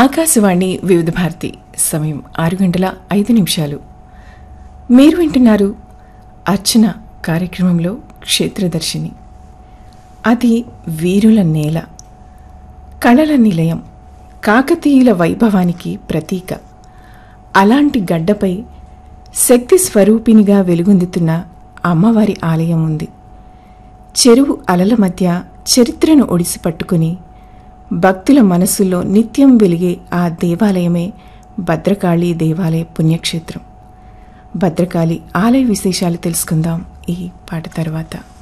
ఆకాశవాణి వివిధ భారతి సమయం ఆరు గంటల ఐదు నిమిషాలు మీరు వింటున్నారు అర్చన కార్యక్రమంలో క్షేత్రదర్శిని అది వీరుల నేల కళల నిలయం కాకతీయుల వైభవానికి ప్రతీక అలాంటి గడ్డపై శక్తి స్వరూపినిగా వెలుగొందుతున్న అమ్మవారి ఆలయం ఉంది చెరువు అలల మధ్య చరిత్రను ఒడిసి పట్టుకుని భక్తుల మనసుల్లో నిత్యం వెలిగే ఆ దేవాలయమే భద్రకాళి దేవాలయ పుణ్యక్షేత్రం భద్రకాళి ఆలయ విశేషాలు తెలుసుకుందాం ఈ పాట తర్వాత